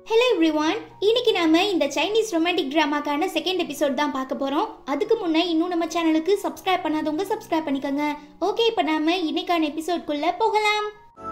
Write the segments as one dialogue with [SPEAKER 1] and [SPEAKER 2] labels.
[SPEAKER 1] hello everyone இன்னைக்கு நாம இந்த சைனீஸ் ரொமான்டிக் டிராமாக்கான செகண்ட் எபிசோட் தான் பார்க்க போறோம் அதுக்கு முன்னே இன்னும் நம்ம சேனலுக்கு சப்ஸ்கிரைப் பண்ணாதவங்க சப்ஸ்கிரைப் பண்ணிக்கோங்க ஓகே இப்போ நாம இன்னைக்கான எபிசோட்குள்ள போகலாம்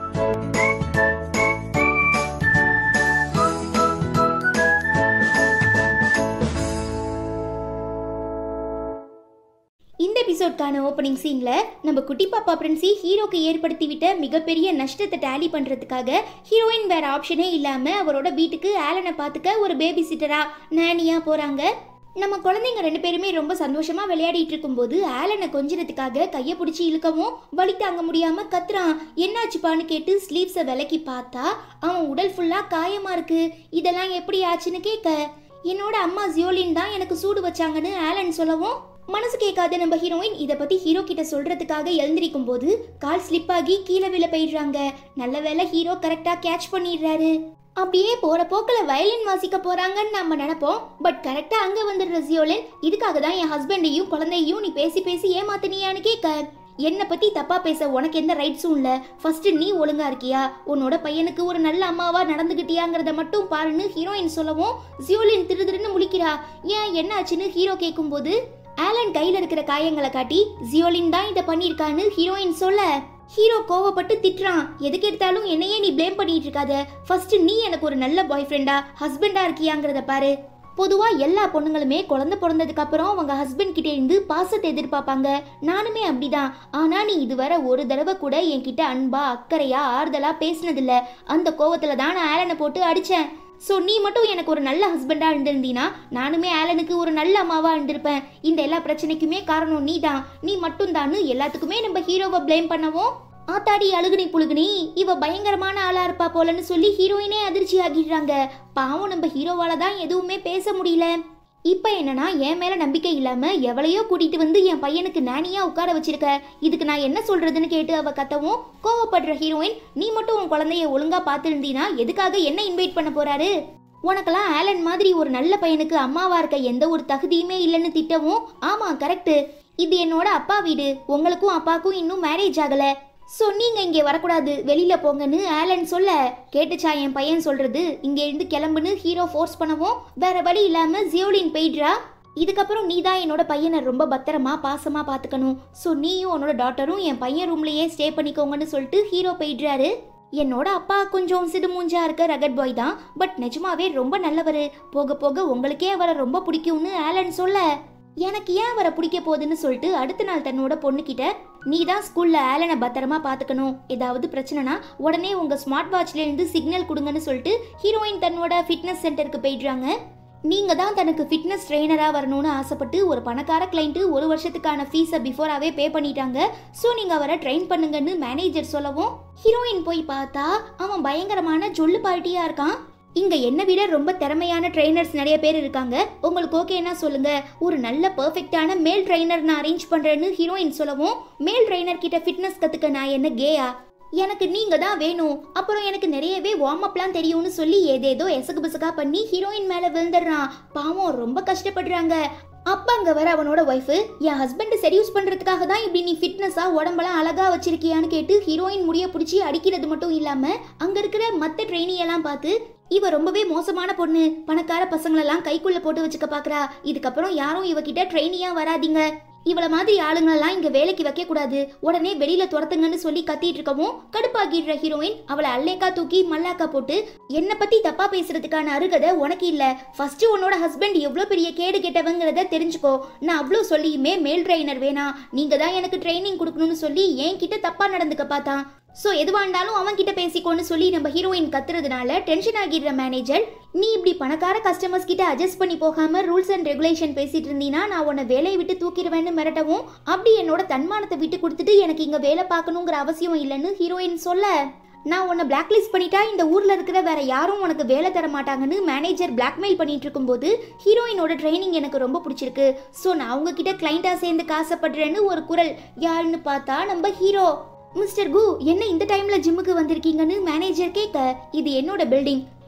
[SPEAKER 1] இந்த எபிசோட்கான ஓப்பனிங் சீன்ல நம்ம குட்டி பாப்பா பிரின்சி ஹீரோக்கு ஏற்படுத்திவிட்ட மிகப்பெரிய நஷ்டத்தை டேலி பண்றதுக்காக ஹீரோயின் வேற ஆப்ஷனே இல்லாம அவரோட வீட்டுக்கு ஆலனை பார்த்துக்க ஒரு பேபி சிட்டரா நானியா போறாங்க நம்ம குழந்தைங்க ரெண்டு பேருமே ரொம்ப சந்தோஷமா விளையாடிட்டு இருக்கும்போது ஆலனை கொஞ்சிறதுக்காக கையை பிடிச்சி இழுக்கவும் வலி தாங்க முடியாம கத்துறான் என்னாச்சுப்பான்னு கேட்டு ஸ்லீவ்ஸை விலக்கி பார்த்தா அவன் உடல் ஃபுல்லா காயமா இருக்கு இதெல்லாம் எப்படி ஆச்சுன்னு கேட்க என்னோட அம்மா ஜியோலின் தான் எனக்கு சூடு வச்சாங்கன்னு ஆலன் சொல்லவும் மனசு கேட்காத நம்ம ஹீரோயின் இதை பத்தி ஹீரோ கிட்ட சொல்றதுக்காக எழுந்திருக்கும் போது கால் ஸ்லிப் ஆகி கீழே விழ போயிடுறாங்க நல்ல வேளை ஹீரோ கரெக்டா கேட்ச் பண்ணிடுறாரு அப்படியே போற போக்குல வயலின் வாசிக்க போறாங்கன்னு நம்ம நினைப்போம் பட் கரெக்டா அங்க வந்துடுற ஜியோலின் இதுக்காக தான் என் ஹஸ்பண்டையும் குழந்தையும் நீ பேசி பேசி ஏமாத்தினியான்னு கேட்க என்னை பத்தி தப்பா பேச உனக்கு எந்த ரைட்ஸும் இல்ல ஃபர்ஸ்ட் நீ ஒழுங்கா இருக்கியா உன்னோட பையனுக்கு ஒரு நல்ல அம்மாவா நடந்துகிட்டியாங்கிறத மட்டும் பாருன்னு ஹீரோயின் சொல்லவும் ஜியோலின் திரு திருன்னு முழிக்கிறா ஏன் என்ன ஆச்சுன்னு ஹீரோ கேட்கும்போது ஆலன் கையில இருக்கிற காயங்களை காட்டி ஜியோலின் தான் இதை பண்ணியிருக்கான்னு ஹீரோயின் சொல்ல ஹீரோ கோவப்பட்டு திட்டுறான் எதுக்கு எடுத்தாலும் என்னையே நீ ப்ளேம் பண்ணிட்டு இருக்காத ஃபர்ஸ்ட் நீ எனக்கு ஒரு நல்ல பாய் ஃப்ரெண்டா ஹஸ்பண்டா இருக்கியாங்கிறத பாரு பொதுவா எல்லா பொண்ணுங்களுமே குழந்தை பிறந்ததுக்கு அப்புறம் அவங்க ஹஸ்பண்ட் கிட்ட இருந்து பாசத்தை எதிர்பார்ப்பாங்க நானுமே அப்படிதான் ஆனா நீ இதுவரை ஒரு தடவை கூட என்கிட்ட அன்பா அக்கறையா ஆறுதலா பேசினதில்ல அந்த கோவத்துல தான் நான் ஆலனை போட்டு அடிச்சேன் ஸோ நீ மட்டும் எனக்கு ஒரு நல்ல ஹஸ்பண்டாக இருந்திருந்தீனா நானுமே ஆலனுக்கு ஒரு நல்ல அம்மாவாக இருந்திருப்பேன் இந்த எல்லா பிரச்சனைக்குமே காரணம் நீ தான் நீ மட்டும் எல்லாத்துக்குமே நம்ம ஹீரோவை ப்ளேம் பண்ணவும் ஆத்தாடி அழுகுனி புழுகுனி இவ பயங்கரமான ஆளா இருப்பா போலன்னு சொல்லி ஹீரோயினே அதிர்ச்சி ஆகிடுறாங்க பாவம் நம்ம ஹீரோவால தான் எதுவுமே பேச முடியல இப்போ என்னன்னா என் மேல நம்பிக்கை இல்லாம எவளையோ கூட்டிட்டு வந்து என் பையனுக்கு நானியா உட்கார வச்சிருக்க இதுக்கு நான் என்ன சொல்றதுன்னு கேட்டு அவ கத்தவும் கோவப்படுற ஹீரோயின் நீ மட்டும் உன் குழந்தைய ஒழுங்கா பார்த்துருந்தீனா எதுக்காக என்ன இன்வைட் பண்ண போறாரு உனக்கெல்லாம் ஆலன் மாதிரி ஒரு நல்ல பையனுக்கு அம்மாவா இருக்க எந்த ஒரு தகுதியுமே இல்லைன்னு திட்டவும் ஆமா கரெக்ட் இது என்னோட அப்பா வீடு உங்களுக்கும் அப்பாக்கும் இன்னும் மேரேஜ் ஆகல ஸோ நீங்க இங்கே வரக்கூடாது வெளியில போங்கன்னு ஆலன் சொல்ல கேட்டுச்சா என் பையன் சொல்றது இங்க இருந்து கிளம்புன்னு ஹீரோ ஃபோர்ஸ் பண்ணவும் வேற வழி இல்லாம ஜியோலின் போயிடுறா இதுக்கப்புறம் நீ தான் என்னோட பையனை ரொம்ப பத்திரமா பாசமா பாத்துக்கணும் ஸோ நீயும் உன்னோட டாட்டரும் என் பையன் ரூம்லயே ஸ்டே பண்ணிக்கோங்கன்னு சொல்லிட்டு ஹீரோ போயிடுறாரு என்னோட அப்பா கொஞ்சம் சிடுமூஞ்சா இருக்க ரகட் பாய் தான் பட் நிஜமாவே ரொம்ப நல்லவர் போக போக உங்களுக்கே அவரை ரொம்ப பிடிக்கும்னு ஆலன் சொல்ல எனக்கு ஏன் அவரை பிடிக்க போகுதுன்னு சொல்லிட்டு அடுத்த நாள் தன்னோட பொண்ணுக்கிட்ட நீ தான் ஸ்கூல்ல ஆலனை பத்திரமா பாத்துக்கணும் ஏதாவது பிரச்சனைனா உடனே உங்க ஸ்மார்ட் வாட்ச்ல இருந்து சிக்னல் கொடுங்கன்னு சொல்லிட்டு ஹீரோயின் தன்னோட ஃபிட்னஸ் சென்டருக்கு போயிடுறாங்க நீங்க தான் தனக்கு ஃபிட்னஸ் ட்ரெயினரா வரணும்னு ஆசைப்பட்டு ஒரு பணக்கார கிளைண்ட்டு ஒரு வருஷத்துக்கான ஃபீஸை பிஃபோராவே பே பண்ணிட்டாங்க ஸோ நீங்க அவரை ட்ரெயின் பண்ணுங்கன்னு மேனேஜர் சொல்லவும் ஹீரோயின் போய் பார்த்தா அவன் பயங்கரமான ஜொல்லு பார்ட்டியா இருக்கான் இங்க என்ன விட ரொம்ப திறமையான ட்ரைனர்ஸ் நிறைய பேர் இருக்காங்க உங்களுக்கு ஓகேனா சொல்லுங்க ஒரு நல்ல பெர்ஃபெக்டான மேல் ட்ரைனர் நான் அரேஞ்ச் பண்றேன்னு ஹீரோயின் சொல்லவும் மேல் ட்ரைனர் கிட்ட ஃபிட்னஸ் கத்துக்க நான் என்ன கேயா எனக்கு நீங்க தான் வேணும் அப்புறம் எனக்கு நிறையவே வார்ம் அப்லாம் தெரியும்னு சொல்லி ஏதேதோ எசகு பிசகா பண்ணி ஹீரோயின் மேல விழுந்துடுறான் பாவம் ரொம்ப கஷ்டப்படுறாங்க அப்ப அங்க வர அவனோட ஒய்ஃபு என் ஹஸ்பண்ட் செடியூஸ் பண்றதுக்காக தான் இப்படி நீ ஃபிட்னஸா உடம்பெல்லாம் அழகா வச்சிருக்கியான்னு கேட்டு ஹீரோயின் முடிய பிடிச்சி அடிக்கிறது மட்டும் இல்லாம அங்க இருக்கிற மத்த ட்ரெயினி எல்லாம் பார்த்து இவ ரொம்பவே மோசமான பொண்ணு பணக்கார பசங்களெல்லாம் கைக்குள்ள போட்டு வச்சுக்க பாக்குறா இதுக்கப்புறம் யாரும் இவகிட்ட ட்ரெயினியா வராதீங்க இவள மாதிரி ஆளுங்களெல்லாம் இங்க வேலைக்கு வைக்க கூடாது உடனே வெளியில துரத்துங்கன்னு சொல்லி கத்திட்டு இருக்கவும் கடுப்பாகிடுற ஹீரோயின் அவளை அல்லேக்கா தூக்கி மல்லாக்கா போட்டு என்ன பத்தி தப்பா பேசுறதுக்கான அருகதை உனக்கு இல்ல ஃபர்ஸ்ட் உன்னோட ஹஸ்பண்ட் எவ்வளவு பெரிய கேடு கெட்டவங்கிறத தெரிஞ்சுக்கோ நான் அவ்வளோ சொல்லியுமே மேல் ட்ரெயினர் வேணாம் நீங்க தான் எனக்கு ட்ரைனிங் கொடுக்கணும்னு சொல்லி என்கிட்ட தப்பா நடந்துக்க பார்த்தான் ஸோ எதுவாக இருந்தாலும் அவன் கிட்ட பேசிக்கோன்னு சொல்லி நம்ம ஹீரோயின் கத்துறதுனால டென்ஷன் ஆகிடுற மேனேஜர் நீ இப்படி பணக்கார கஸ்டமர்ஸ் கிட்ட அட்ஜஸ்ட் பண்ணி போகாம ரூல்ஸ் அண்ட் ரெகுலேஷன் பேசிட்டு இருந்தீனா நான் உன்னை வேலையை விட்டு தூக்கிடுவேன்னு மிரட்டவும் அப்படி என்னோட தன்மானத்தை விட்டு கொடுத்துட்டு எனக்கு இங்க வேலை பார்க்கணுங்கிற அவசியம் இல்லைன்னு ஹீரோயின் சொல்ல நான் உன்னை பிளாக் லிஸ்ட் பண்ணிட்டா இந்த ஊர்ல இருக்கிற வேற யாரும் உனக்கு வேலை தர மாட்டாங்கன்னு மேனேஜர் பிளாக்மெயில் பண்ணிட்டு இருக்கும்போது ஹீரோயினோட ட்ரைனிங் எனக்கு ரொம்ப பிடிச்சிருக்கு ஸோ நான் உங்ககிட்ட கிளைண்டா சேர்ந்து காசப்படுறேன்னு ஒரு குரல் யாருன்னு பார்த்தா நம்ம ஹீரோ மிஸ்டர் கு என்ன இந்த டைம்ல ஜிம்முக்கு வந்திருக்கீங்கன்னு மேனேஜர் கேட்க இது என்னோட பில்டிங்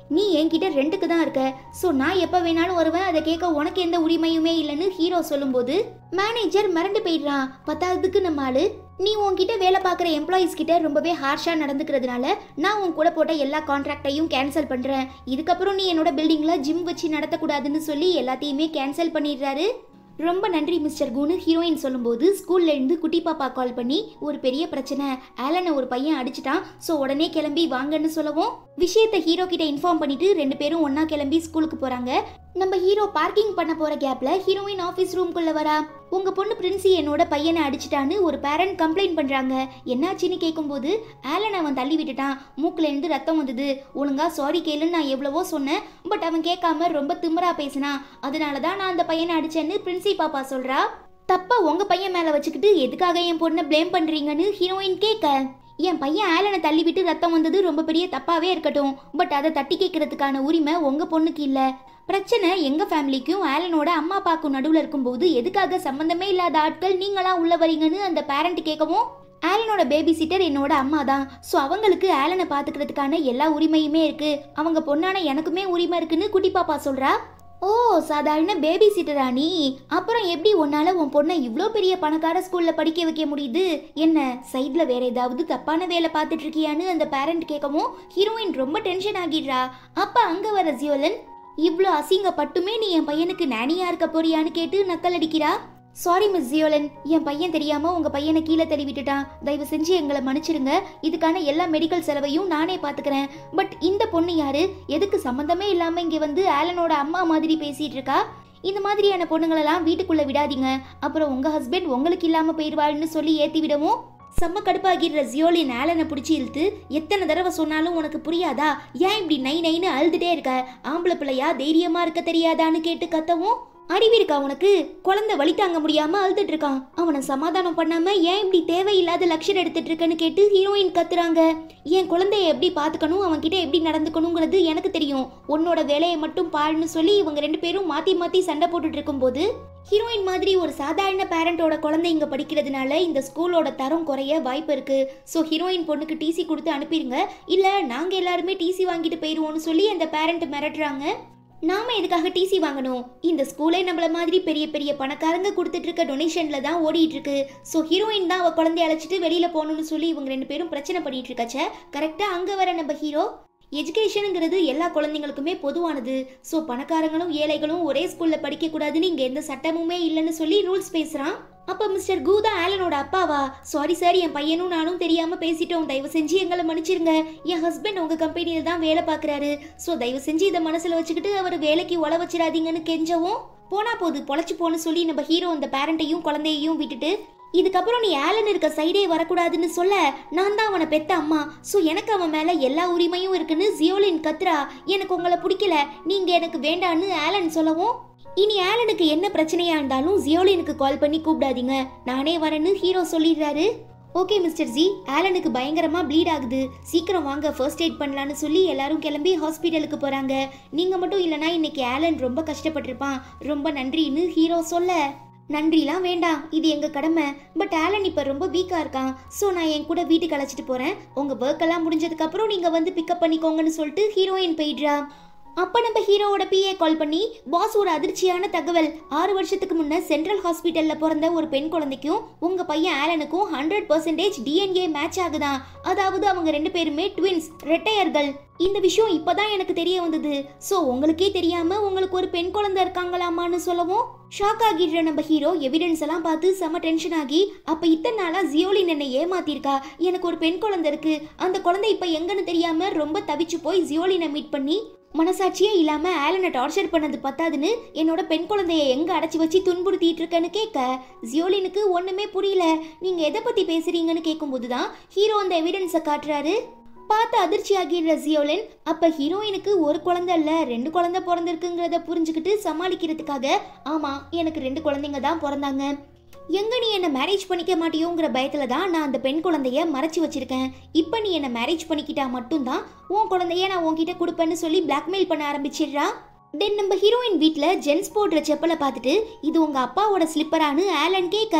[SPEAKER 1] நீ என்கிட்ட ரெண்டுக்கு தான் இருக்க ஸோ நான் எப்போ வேணாலும் வருவேன் அதை கேட்க உனக்கு எந்த உரிமையுமே இல்லைன்னு ஹீரோ சொல்லும்போது மேனேஜர் மிரண்டு போயிடுறான் பத்தாவதுக்கு நம்ம ஆளு நீ உன்கிட்ட வேலை பார்க்குற எம்ப்ளாயீஸ் கிட்ட ரொம்பவே ஹார்ஷாக நடந்துக்கிறதுனால நான் உன் கூட போட்ட எல்லா கான்ட்ராக்டையும் கேன்சல் பண்ணுறேன் இதுக்கப்புறம் நீ என்னோட பில்டிங்கில் ஜிம் வச்சு நடத்தக்கூடாதுன்னு சொல்லி எல்லாத்தையுமே கேன்சல் பண்ணிடுறாரு ரொம்ப நன்றி மிஸ்டர் குனு ஹீரோயின் சொல்லும்போது ஸ்கூல்ல இருந்து குட்டி பாப்பா கால் பண்ணி ஒரு பெரிய பிரச்சனை ஆலனை ஒரு பையன் அடிச்சிட்டான் ஸோ உடனே கிளம்பி வாங்கன்னு சொல்லவும் விஷயத்த ஹீரோ கிட்ட இன்ஃபார்ம் பண்ணிட்டு ரெண்டு பேரும் ஒண்ணா கிளம்பி ஸ்கூலுக்கு போறாங்க நம்ம ஹீரோ பார்க்கிங் பண்ண போற கேப்ல ஹீரோயின் ஆஃபீஸ் ரூம்குள்ள வரா உங்க பொண்ணு பிரின்சி என்னோட பையனை அடிச்சிட்டான்னு ஒரு பேரண்ட் கம்ப்ளைண்ட் பண்றாங்க என்னாச்சுன்னு கேட்கும்போது ஆலன் அவன் தள்ளி விட்டுட்டான் மூக்குல இருந்து ரத்தம் வந்தது ஒழுங்கா சாரி கேளுன்னு நான் எவ்வளவோ சொன்னேன் பட் அவன் கேட்காம ரொம்ப திமிரா பேசினான் அதனால தான் நான் அந்த பையனை அடிச்சேன்னு பிரின்சி பாப்பா சொல்றா தப்பா உங்க பையன் மேல வச்சுக்கிட்டு எதுக்காக என் பொண்ணை ப்ளேம் பண்றீங்கன்னு ஹீரோயின் கேட்க என் பையன் ஆலனை தள்ளி விட்டு ரத்தம் வந்தது ரொம்ப பெரிய தப்பாவே இருக்கட்டும் பட் அதை தட்டி கேட்கறதுக்கான உரிமை உங்க பொண்ணுக்கு இல்ல பிரச்சனை எங்க ஃபேமிலிக்கும் ஆலனோட அம்மா அப்பாக்கும் நடுவுல இருக்கும்போது எதுக்காக சம்பந்தமே இல்லாத ஆட்கள் நீங்களா உள்ள வரீங்கன்னு அந்த பேரண்ட் கேட்கவும் ஆலனோட பேபி சிட்டர் என்னோட அம்மா தான் ஸோ அவங்களுக்கு ஆலனை பார்த்துக்கிறதுக்கான எல்லா உரிமையுமே இருக்கு அவங்க பொண்ணான எனக்குமே உரிமை இருக்குன்னு குட்டி பாப்பா சொல்றா ஓ சாதாரண பேபி சிட்டரா நீ அப்புறம் எப்படி உன்னால உன் பொண்ணை இவ்வளோ பெரிய பணக்கார ஸ்கூல்ல படிக்க வைக்க முடியுது என்ன சைட்ல வேற ஏதாவது தப்பான வேலை பார்த்துட்டு இருக்கியான்னு அந்த பேரண்ட் கேட்கவும் ஹீரோயின் ரொம்ப டென்ஷன் ஆகிடுறா அப்ப அங்க வர ஜியோலன் இவ்வளோ அசிங்கப்பட்டுமே நீ என் பையனுக்கு நானியா இருக்க போறியான்னு கேட்டு நக்கல் அடிக்கிறா சாரி மிஸ் ஜியோலன் என் பையன் தெரியாம உங்க பையனை கீழே தள்ளி விட்டுட்டான் தயவு செஞ்சு எங்களை மன்னிச்சிடுங்க இதுக்கான எல்லா மெடிக்கல் செலவையும் நானே பாத்துக்கிறேன் பட் இந்த பொண்ணு யாரு எதுக்கு சம்பந்தமே இல்லாம இங்க வந்து ஆலனோட அம்மா மாதிரி பேசிட்டு இருக்கா இந்த மாதிரியான பொண்ணுங்களெல்லாம் வீட்டுக்குள்ள விடாதீங்க அப்புறம் உங்க ஹஸ்பண்ட் உங்களுக்கு இல்லாம போயிடுவாள்னு சொல்லி ஏத்தி விடவும் செம்ம கடுப்பாகிடுற ஜியோலின் ஆலனை பிடிச்சி இழுத்து எத்தனை தடவை சொன்னாலும் உனக்கு புரியாதா ஏன் இப்படி நை நைன்னு அழுதுட்டே இருக்க ஆம்பளை பிள்ளையா தைரியமா இருக்க தெரியாதான்னு கேட்டு கத்தவும் அறிவு இருக்கா உனக்கு குழந்தை வழி தாங்க முடியாம அழுதுட்டு இருக்கான் அவனை சமாதானம் பண்ணாம ஏன் இப்படி தேவையில்லாத லக்ஷர் எடுத்துட்டு இருக்கன்னு கேட்டு ஹீரோயின் கத்துறாங்க என் குழந்தைய எப்படி பாத்துக்கணும் அவன் கிட்ட எப்படி நடந்துக்கணுங்கிறது எனக்கு தெரியும் உன்னோட வேலையை மட்டும் பாருன்னு சொல்லி இவங்க ரெண்டு பேரும் மாத்தி மாத்தி சண்டை போட்டுட்டு இருக்கும்போது ஹீரோயின் மாதிரி ஒரு சாதாரண பேரண்டோட குழந்தை இங்க படிக்கிறதுனால இந்த ஸ்கூலோட தரம் குறைய வாய்ப்பு இருக்கு ஸோ ஹீரோயின் பொண்ணுக்கு டிசி கொடுத்து அனுப்பிடுங்க இல்ல நாங்க எல்லாருமே டிசி வாங்கிட்டு போயிருவோம்னு சொல்லி அந்த பேரண்ட் மிரட்டுறாங்க நாம எதுக்காக டிசி வாங்கணும் இந்த ஸ்கூலே நம்மள மாதிரி பெரிய பெரிய பணக்காரங்க கொடுத்துட்டு இருக்க டொனேஷன்ல தான் ஓடிட்டு இருக்கு ஸோ ஹீரோயின் தான் அவ குழந்தைய அழைச்சிட்டு வெளியில போகணும்னு சொல்லி இவங்க ரெண்டு பேரும் பிரச்சனை பண்ணிட்டு இருக்காச்ச கரெக்டா அங்க வர நம்ம ஹீரோ எஜுகேஷனுங்கிறது எல்லா குழந்தைங்களுக்குமே பொதுவானது ஸோ பணக்காரங்களும் ஏழைகளும் ஒரே ஸ்கூல்ல படிக்க கூடாதுன்னு இங்க எந்த சட்டமுமே இல்லைன்னு சொல்லி ரூல்ஸ் பேசுறான் அப்ப மிஸ்டர் கூதா ஆலனோட அப்பாவா சாரி சார் என் பையனும் நானும் தெரியாம பேசிட்டோம் தயவு செஞ்சு எங்களை மன்னிச்சிருங்க என் ஹஸ்பண்ட் உங்க கம்பெனியில தான் வேலை பார்க்கறாரு ஸோ தயவு செஞ்சு இதை மனசுல வச்சுக்கிட்டு அவர் வேலைக்கு உழ வச்சிடாதீங்கன்னு கெஞ்சவும் போனா போது பொழைச்சு போன்னு சொல்லி நம்ம ஹீரோ அந்த பேரண்ட்டையும் குழந்தையையும் விட்டுட்டு இதுக்கப்புறம் நீ ஆலன் இருக்க சைடே வரக்கூடாதுன்னு சொல்ல நான் தான் அவனை பெத்த அம்மா ஸோ எனக்கு அவன் மேல எல்லா உரிமையும் இருக்குன்னு ஜியோலின் கத்ரா எனக்கு உங்களை பிடிக்கல நீங்க எனக்கு வேண்டான்னு ஆலன் சொல்லவும் இனி ஆலனுக்கு என்ன பிரச்சனையா இருந்தாலும் ஜியோலினுக்கு கால் பண்ணி கூப்பிடாதீங்க நானே வரேன்னு ஹீரோ சொல்லிடுறாரு ஓகே மிஸ்டர் ஜி ஆலனுக்கு பயங்கரமா ப்ளீட் ஆகுது சீக்கிரம் வாங்க ஃபர்ஸ்ட் எய்ட் பண்ணலான்னு சொல்லி எல்லாரும் கிளம்பி ஹாஸ்பிட்டலுக்கு போறாங்க நீங்க மட்டும் இல்லனா இன்னைக்கு ஆலன் ரொம்ப கஷ்டப்பட்டிருப்பான் ரொம்ப நன்றின்னு ஹீரோ சொல்ல நன்றிலாம் வேண்டாம் இது எங்க கடமை பட் ஆலன் இப்ப ரொம்ப வீக்கா இருக்கான் ஸோ நான் என் கூட வீட்டுக்கு அழைச்சிட்டு போறேன் உங்க ஒர்க் எல்லாம் முடிஞ்சதுக்கு அப்புறம் நீங்க வந்து பிக்கப் பண்ணிக்கோங்கன்னு சொல்லிட்டு ஹீரோயின் போயிடுறா அப்ப நம்ம ஹீரோவோட பிஏ கால் பண்ணி பாஸ் ஒரு அதிர்ச்சியான தகவல் ஆறு வருஷத்துக்கு முன்ன சென்ட்ரல் ஹாஸ்பிட்டல்ல பிறந்த ஒரு பெண் குழந்தைக்கும் உங்க பையன் ஆலனுக்கும் ஹண்ட்ரட் பர்சன்டேஜ் டிஎன்ஏ மேட்ச் ஆகுதான் அதாவது அவங்க ரெண்டு பேருமே ட்வின்ஸ் ரெட்டையர்கள் இந்த விஷயம் இப்பதான் எனக்கு தெரிய வந்தது சோ உங்களுக்கே தெரியாம உங்களுக்கு ஒரு பெண் குழந்தை இருக்காங்களாமான்னு சொல்லவும் ஷாக் ஆகிடுற நம்ம ஹீரோ எவிடன்ஸ் எல்லாம் பார்த்து செம டென்ஷன் ஆகி அப்ப இத்தனை நாளா ஜியோலின் என்னை ஏமாத்திருக்கா எனக்கு ஒரு பெண் குழந்தை இருக்கு அந்த குழந்தை இப்ப எங்கன்னு தெரியாம ரொம்ப தவிச்சு போய் ஜியோலினை மீட் பண்ணி மனசாட்சியே இல்லாம ஆலனை டார்ச்சர் பண்ணது பத்தாதுன்னு என்னோட பெண் குழந்தைய எங்க அடைச்சி வச்சு துன்புறுத்திட்டு இருக்கேன்னு கேட்க ஜியோலினுக்கு ஒண்ணுமே புரியல நீங்க எதை பத்தி பேசுறீங்கன்னு கேட்கும்போது தான் ஹீரோ அந்த எவிடன்ஸை காட்டுறாரு பார்த்து அதிர்ச்சி ஆகிடுற ஜியோலின் அப்ப ஹீரோயினுக்கு ஒரு குழந்தை இல்ல ரெண்டு குழந்தை பிறந்திருக்குங்கிறத புரிஞ்சுக்கிட்டு சமாளிக்கிறதுக்காக ஆமா எனக்கு ரெண்டு குழந்தைங்க தான் பிறந்தாங்க எங்க நீ என்ன மேரேஜ் பண்ணிக்க மாட்டியோங்கிற பயத்துல தான் நான் அந்த பெண் குழந்தைய மறைச்சு வச்சிருக்கேன் இப்போ நீ என்ன மேரேஜ் பண்ணிக்கிட்டா மட்டும்தான் உன் குழந்தைய நான் உன்கிட்ட கொடுப்பேன்னு சொல்லி பிளாக்மெயில் பண்ண ஆரம்பிச்சிடுறா தென் நம்ம ஹீரோயின் வீட்ல ஜென்ஸ் போடுற செப்பலை பார்த்துட்டு இது உங்க அப்பாவோட ஸ்லிப்பரானு ஆலன் கேட்க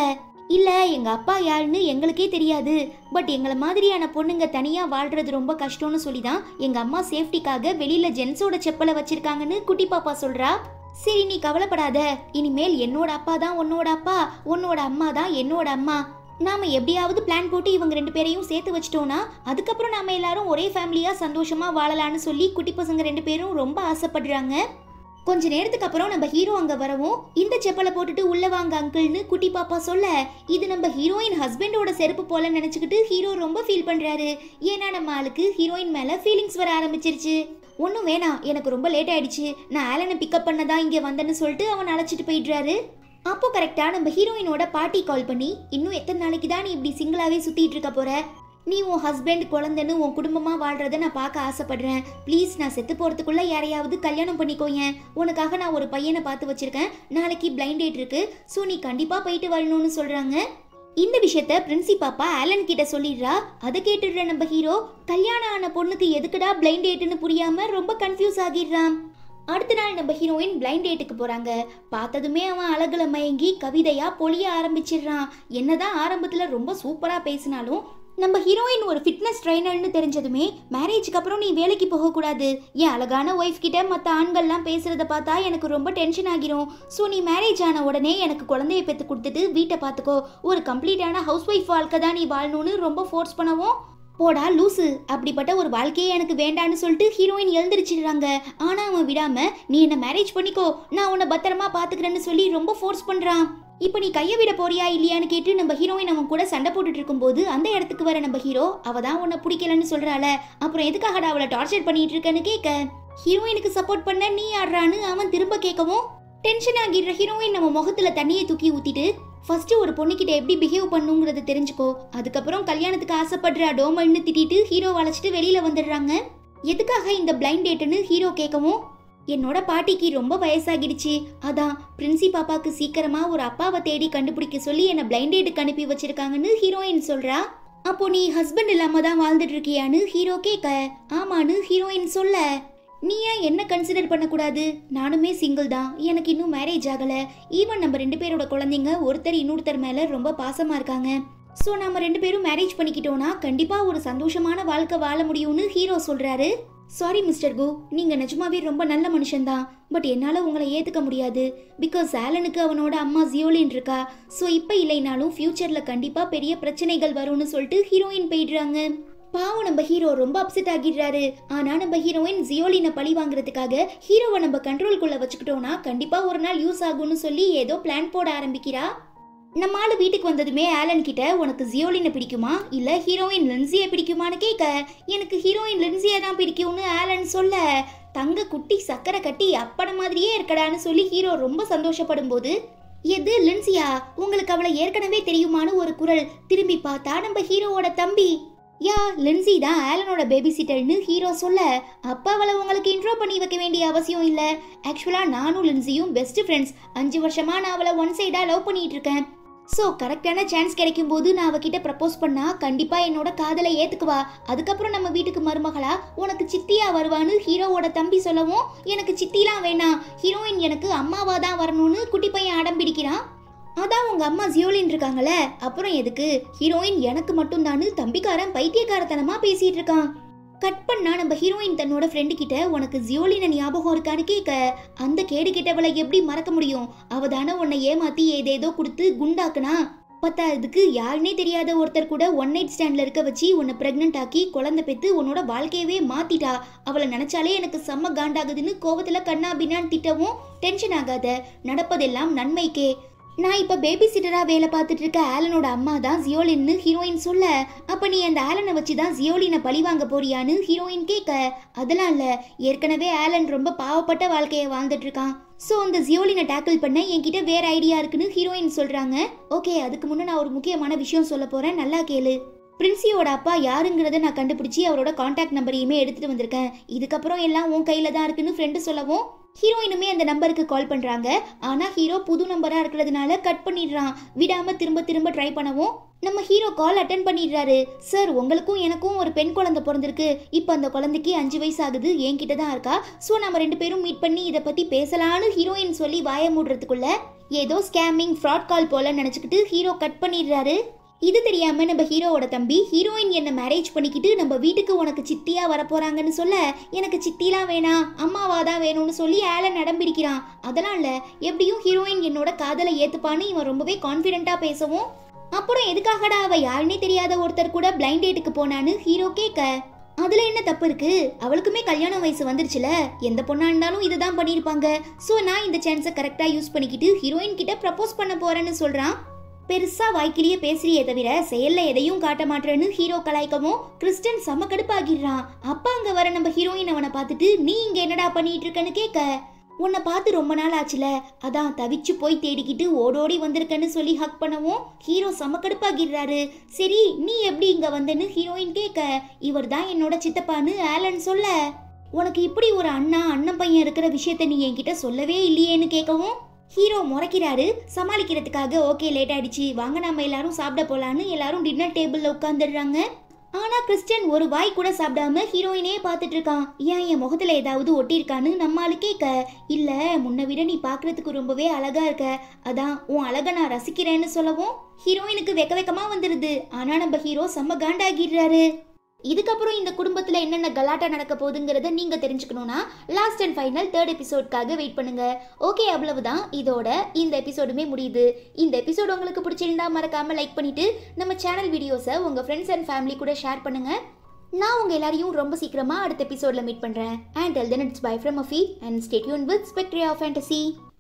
[SPEAKER 1] இல்ல எங்க அப்பா யாருன்னு எங்களுக்கே தெரியாது பட் எங்களை மாதிரியான பொண்ணுங்க தனியா வாழ்றது ரொம்ப கஷ்டம்னு சொல்லி தான் எங்க அம்மா சேஃப்டிக்காக வெளியில ஜென்ஸோட செப்பலை வச்சிருக்காங்கன்னு குட்டி பாப்பா சொல்றா சரி நீ கவலைப்படாத இனிமேல் என்னோட அப்பா தான் உன்னோட அப்பா உன்னோட அம்மா தான் என்னோட அம்மா நாம எப்படியாவது பிளான் போட்டு இவங்க ரெண்டு பேரையும் சேர்த்து வச்சிட்டோம்னா அதுக்கப்புறம் நாம எல்லாரும் ஒரே ஃபேமிலியா சந்தோஷமா வாழலாம்னு சொல்லி குட்டி பசங்க ரெண்டு பேரும் ரொம்ப ஆசைப்படுறாங்க கொஞ்ச நேரத்துக்கு அப்புறம் நம்ம ஹீரோ அங்க வரவும் இந்த செப்பலை போட்டுட்டு உள்ள வாங்க அங்கிள்னு குட்டி பாப்பா சொல்ல இது நம்ம ஹீரோயின் ஹஸ்பண்டோட செருப்பு போல நினைச்சுக்கிட்டு ஹீரோ ரொம்ப ஃபீல் பண்றாரு ஏன்னா நம்ம ஆளுக்கு ஹீரோயின் மேல ஃபீலிங்ஸ் வர ஆரம்பிச்சிருச்சு ஒன்றும் வேணாம் எனக்கு ரொம்ப லேட் ஆயிடுச்சு நான் ஆலனை பிக்கப் பண்ண தான் இங்கே வந்தேன்னு சொல்லிட்டு அவன் அழைச்சிட்டு போயிடுறாரு அப்போ கரெக்டா நம்ம ஹீரோயினோட பாட்டி கால் பண்ணி இன்னும் எத்தனை நாளைக்கு தான் நீ இப்படி சிங்கிளாவே சுத்திட்டு இருக்க போற நீ உன் ஹஸ்பண்ட் குழந்தைன்னு உன் குடும்பமா வாழ்றத நான் பார்க்க ஆசைப்படுறேன் ப்ளீஸ் நான் செத்து போறதுக்குள்ள யாரையாவது கல்யாணம் பண்ணிக்கோயேன் உனக்காக நான் ஒரு பையனை பார்த்து வச்சிருக்கேன் நாளைக்கு பிளைண்ட் டேட் இருக்கு ஸோ நீ கண்டிப்பா போயிட்டு வரணும்னு சொல்றாங்க இந்த விஷயத்த பிரின்சி பாப்பா ஆலன் கிட்ட சொல்லிடுறா அதை கேட்டுடுற நம்ம ஹீரோ கல்யாணம் ஆன பொண்ணுக்கு எதுக்குடா பிளைண்ட் டேட்னு புரியாம ரொம்ப கன்ஃபியூஸ் ஆகிடுறான் அடுத்த நாள் நம்ம ஹீரோயின் பிளைண்ட் டேட்டுக்கு போறாங்க பார்த்ததுமே அவன் அழகுல மயங்கி கவிதையா பொழிய ஆரம்பிச்சிடுறான் என்னதான் ஆரம்பத்துல ரொம்ப சூப்பரா பேசினாலும் நம்ம ஹீரோயின் ஒரு ஃபிட்னஸ் ட்ரைனர்னு தெரிஞ்சதுமே மேரேஜ்க்கு அப்புறம் நீ வேலைக்கு போகக்கூடாது என் அழகான ஒய்ஃப் கிட்ட மற்ற ஆண்கள்லாம் பேசுறத பார்த்தா எனக்கு ரொம்ப டென்ஷன் ஆகிரும் ஸோ நீ மேரேஜ் ஆன உடனே எனக்கு குழந்தைய பெற்று கொடுத்துட்டு வீட்டை பார்த்துக்கோ ஒரு கம்ப்ளீட்டான ஹவுஸ் ஒய்ஃப் வாழ்க்கை தான் நீ வாழணும்னு ரொம்ப ஃபோர்ஸ் பண்ணவும் போடா லூசு அப்படிப்பட்ட ஒரு வாழ்க்கையே எனக்கு வேண்டான்னு சொல்லிட்டு ஹீரோயின் எழுந்திருச்சிடுறாங்க ஆனா அவன் விடாம நீ என்ன மேரேஜ் பண்ணிக்கோ நான் உன்னை பத்திரமா பாத்துக்கிறேன்னு சொல்லி ரொம்ப ஃபோர்ஸ் பண்றான் இப்போ நீ கையை விட போறியா இல்லையான்னு கேட்டு நம்ம ஹீரோயின் அவன் கூட சண்டை போட்டுட்டு இருக்கும்போது அந்த இடத்துக்கு வர நம்ம ஹீரோ அவ தான் உன்னை பிடிக்கலன்னு சொல்றாள அப்புறம் எதுக்காகடா அவளை டார்ச்சர் பண்ணிட்டு இருக்கேன்னு கேட்க ஹீரோயினுக்கு சப்போர்ட் பண்ண நீ ஆடுறான்னு அவன் திரும்ப கேட்கவும் டென்ஷன் ஆகிடுற ஹீரோயின் நம்ம முகத்துல தண்ணியை தூக்கி ஊத்திட்டு ஃபர்ஸ்ட் ஒரு பொண்ணுகிட்ட எப்படி பிஹேவ் பண்ணுங்கிறத தெரிஞ்சுக்கோ அதுக்கப்புறம் கல்யாணத்துக்கு ஆசைப்படுற டோமல்னு திட்டிட்டு ஹீரோ அழைச்சிட்டு வெளியில வந்துடுறாங்க எதுக்காக இந்த பிளைண்ட் டேட்டுன்னு ஹீரோ கேட்கவும் என்னோட பாட்டிக்கு ரொம்ப வயசாகிடுச்சு அதான் பிரின்சி பாப்பாக்கு சீக்கிரமா ஒரு அப்பாவை தேடி கண்டுபிடிக்க சொல்லி என்னை பிளைண்ட் டேட்டுக்கு அனுப்பி வச்சிருக்காங்கன்னு ஹீரோயின் சொல்றா அப்போ நீ ஹஸ்பண்ட் இல்லாம தான் வாழ்ந்துட்டு இருக்கியான்னு ஹீரோ கேட்க ஆமான்னு ஹீரோயின் சொல்ல நீ ஏன் என்ன கன்சிடர் பண்ணக்கூடாது நானுமே சிங்கிள் தான் எனக்கு இன்னும் மேரேஜ் ஆகல ஈவன் நம்ம ரெண்டு பேரோட குழந்தைங்க ஒருத்தர் இன்னொருத்தர் மேல ரொம்ப பாசமா இருக்காங்க ஸோ நம்ம ரெண்டு பேரும் மேரேஜ் பண்ணிக்கிட்டோம்னா கண்டிப்பா ஒரு சந்தோஷமான வாழ்க்கை வாழ முடியும்னு ஹீரோ சொல்றாரு சாரி மிஸ்டர் கு நீங்க நிஜமாவே ரொம்ப நல்ல மனுஷன்தான் பட் என்னால உங்களை ஏத்துக்க முடியாது பிகாஸ் ஆலனுக்கு அவனோட அம்மா ஜியோலின் இருக்கா ஸோ இப்போ இல்லைனாலும் ஃபியூச்சர்ல கண்டிப்பா பெரிய பிரச்சனைகள் வரும்னு சொல்லிட்டு ஹீரோயின் போயிடுறாங்க பாவம் நம்ம ஹீரோ ரொம்ப அப்செட் ஆகிடுறாரு ஆனா நம்ம ஹீரோயின் ஜியோலினை பழி வாங்குறதுக்காக ஹீரோவை நம்ம கண்ட்ரோல்குள்ள வச்சுக்கிட்டோம்னா கண்டிப்பா ஒரு நாள் யூஸ் ஆகும்னு சொல்லி ஏதோ பிளான் போட ஆரம்பிக்கிறா நம்ம ஆளு வீட்டுக்கு வந்ததுமே ஆலன் கிட்ட உனக்கு ஜியோலினை பிடிக்குமா இல்ல ஹீரோயின் லின்சியை பிடிக்குமான்னு கேட்க எனக்கு ஹீரோயின் லின்சியை தான் பிடிக்கும்னு ஆலன் சொல்ல தங்க குட்டி சக்கரை கட்டி அப்பட மாதிரியே இருக்கடான்னு சொல்லி ஹீரோ ரொம்ப சந்தோஷப்படும் போது எது லின்சியா உங்களுக்கு அவளை ஏற்கனவே தெரியுமான்னு ஒரு குரல் திரும்பி பார்த்தா நம்ம ஹீரோவோட தம்பி யா லின்சி தான் ஆலனோட பேபி சிட்டர்னு ஹீரோ சொல்ல அப்பா அவளை உங்களுக்கு இன்ட்ரோ பண்ணி வைக்க வேண்டிய அவசியம் இல்லை ஆக்சுவலாக நானும் லின்சியும் பெஸ்ட் ஃப்ரெண்ட்ஸ் அஞ்சு வருஷமா நான் அவளை ஒன் சைடாக லவ் பண்ணிட்டு இருக்கேன் ஸோ கரெக்டான சான்ஸ் கிடைக்கும் போது நான் அவகிட்ட ப்ரப்போஸ் பண்ணா கண்டிப்பா என்னோட காதலை ஏத்துக்குவா அதுக்கப்புறம் நம்ம வீட்டுக்கு மருமகளா உனக்கு சித்தியா வருவான்னு ஹீரோவோட தம்பி சொல்லவும் எனக்கு சித்திலாம் வேணாம் ஹீரோயின் எனக்கு அம்மாவா தான் வரணும்னு குட்டி பையன் அடம் பிடிக்கிறான் அதான் உங்க அம்மா ஜியோலின் இருக்காங்கல்ல அப்புறம் எதுக்கு ஹீரோயின் எனக்கு மட்டும்தான்னு தம்பிக்காரன் பைத்தியக்காரத்தனமா பேசிட்டு இருக்கான் கட் பண்ணா நம்ம ஹீரோயின் தன்னோட ஃப்ரெண்டு கிட்ட உனக்கு ஜியோலின ஞாபகம் இருக்கான்னு கேட்க அந்த கேடு கிட்டவளை எப்படி மறக்க முடியும் அவ தானே உன்னை ஏமாத்தி ஏதேதோ கொடுத்து குண்டாக்குனா பத்தாததுக்கு யாருனே தெரியாத ஒருத்தர் கூட ஒன் நைட் ஸ்டாண்ட்ல இருக்க வச்சு உன்னை பிரெக்னென்ட் ஆக்கி குழந்தை பெத்து உன்னோட வாழ்க்கையவே மாத்திட்டா அவளை நினைச்சாலே எனக்கு செம்ம காண்டாகுதுன்னு கோவத்துல கண்ணா பின்னான்னு திட்டவும் டென்ஷன் ஆகாத நடப்பதெல்லாம் நன்மைக்கே நான் இப்ப பேபி சிட்டரா வேலை பார்த்துட்டு இருக்க ஆலனோட அம்மா தான் ஜியோலின்னு ஹீரோயின் சொல்ல அப்ப நீ அந்த ஆலனை வச்சு தான் ஜியோலினை பழி வாங்க போறியான்னு ஹீரோயின் கேட்க அதெல்லாம் இல்ல ஏற்கனவே ஆலன் ரொம்ப பாவப்பட்ட வாழ்க்கையை வாழ்ந்துட்டு இருக்கான் ஸோ அந்த ஜியோலினை டேக்கிள் பண்ண என்கிட்ட வேற ஐடியா இருக்குன்னு ஹீரோயின் சொல்றாங்க ஓகே அதுக்கு முன்னே நான் ஒரு முக்கியமான விஷயம் சொல்ல போறேன் நல்லா கேளு பிரின்சியோட அப்பா யாருங்கிறத நான் கண்டுபிடிச்சி அவரோட காண்டாக்ட் நம்பரையுமே எடுத்துட்டு வந்திருக்கேன் இதுக்கப்புறம் எல்லாம் உன் கையில தான் இருக்குன்னு ஃப்ரெண்டு சொல்லவும் ஹீரோயினுமே அந்த நம்பருக்கு கால் பண்றாங்க ஆனா ஹீரோ புது நம்பரா இருக்கிறதுனால கட் பண்ணிடுறான் விடாம திரும்ப திரும்ப ட்ரை பண்ணவும் நம்ம ஹீரோ கால் அட்டன் பண்ணிடுறாரு சார் உங்களுக்கும் எனக்கும் ஒரு பெண் குழந்தை பிறந்திருக்கு இப்போ அந்த குழந்தைக்கு அஞ்சு வயசு ஆகுது என்கிட்ட தான் இருக்கா ஸோ நம்ம ரெண்டு பேரும் மீட் பண்ணி இதை பத்தி பேசலான்னு ஹீரோயின் சொல்லி வாய மூடுறதுக்குள்ள ஏதோ ஸ்கேமிங் ஃப்ராட் கால் போல நினச்சிக்கிட்டு ஹீரோ கட் பண்ணிடுறாரு இது தெரியாம நம்ம ஹீரோவோட தம்பி ஹீரோயின் என்ன மேரேஜ் பண்ணிக்கிட்டு நம்ம வீட்டுக்கு உனக்கு சித்தியா வரப்போறாங்கன்னு சொல்ல எனக்கு சித்திலாம் வேணாம் அம்மாவா தான் வேணும்னு சொல்லி ஆலன் நடம்பிடிக்கிறான் அதனால எப்படியும் ஹீரோயின் என்னோட காதலை ஏத்துப்பான்னு இவன் ரொம்பவே கான்ஃபிடென்ட்டா பேசவும் அப்புறம் எதுக்காகடா அவ யாருன்னே தெரியாத ஒருத்தர் கூட பிளைண்ட் டேட்டுக்கு போனான்னு ஹீரோ கேட்க அதுல என்ன தப்பு இருக்கு அவளுக்குமே கல்யாண வயசு வந்துருச்சுல எந்த பொண்ணா இருந்தாலும் இதுதான் பண்ணியிருப்பாங்க ஸோ நான் இந்த சான்ஸை கரெக்டா யூஸ் பண்ணிக்கிட்டு ஹீரோயின் கிட்ட ப்ரப்போஸ் பண்ண போறேன்னு சொல்றான் பெருசா வாய்க்கிலேயே பேசுறியே தவிர செயல்ல எதையும் காட்ட மாட்டேன்னு ஹீரோ கலாய்க்கவும் கிறிஸ்டன் செம கடுப்பாகிடுறான் அப்ப அங்க வர நம்ம ஹீரோயின் அவனை பார்த்துட்டு நீ இங்க என்னடா பண்ணிட்டு இருக்கன்னு கேட்க உன்னை பார்த்து ரொம்ப நாள் ஆச்சுல அதான் தவிச்சு போய் தேடிக்கிட்டு ஓடோடி வந்திருக்கன்னு சொல்லி ஹக் பண்ணவும் ஹீரோ செம கடுப்பாகிடுறாரு சரி நீ எப்படி இங்க வந்தன்னு ஹீரோயின் கேட்க இவர் தான் என்னோட சித்தப்பான்னு ஆலன் சொல்ல உனக்கு இப்படி ஒரு அண்ணா அண்ணன் பையன் இருக்கிற விஷயத்த நீ என்கிட்ட சொல்லவே இல்லையேன்னு கேட்கவும் ஹீரோ முறைக்கிறாரு சமாளிக்கிறதுக்காக ஓகே லேட் ஆயிடுச்சு வாங்க நம்ம எல்லாரும் சாப்பிட போலான்னு எல்லாரும் டின்னர் டேபிள்ல உட்காந்துடுறாங்க ஆனா கிறிஸ்டியன் ஒரு வாய் கூட சாப்பிடாம ஹீரோயினே பார்த்துட்டு இருக்கான் ஏன் என் முகத்துல ஏதாவது ஒட்டியிருக்கான்னு நம்மால கேட்க இல்ல முன்ன விட நீ பார்க்கிறதுக்கு ரொம்பவே அழகா இருக்க அதான் உன் அழகை நான் ரசிக்கிறேன்னு சொல்லவும் ஹீரோயினுக்கு வெக்க வெக்கமா வந்துருது ஆனா நம்ம ஹீரோ செம்ம காண்டாகிடுறாரு இதுக்கப்புறம் இந்த குடும்பத்துல என்னென்ன கலாட்டா நடக்க போகுதுங்கிறத நீங்க தெரிஞ்சுக்கணும்னா லாஸ்ட் அண்ட் ஃபைனல் தேர்ட் எபிசோட்காக வெயிட் பண்ணுங்க ஓகே அவ்வளவுதான் இதோட இந்த எபிசோடுமே முடியுது இந்த எபிசோடு உங்களுக்கு பிடிச்சிருந்தா மறக்காம லைக் பண்ணிட்டு நம்ம சேனல் வீடியோஸை உங்க ஃப்ரெண்ட்ஸ் அண்ட் ஃபேமிலி கூட ஷேர் பண்ணுங்க நான் உங்க எல்லாரையும் ரொம்ப சீக்கிரமா அடுத்த எபிசோட்ல மீட் பண்றேன் and till then it's bye from Affi and stay tuned with spectre of fantasy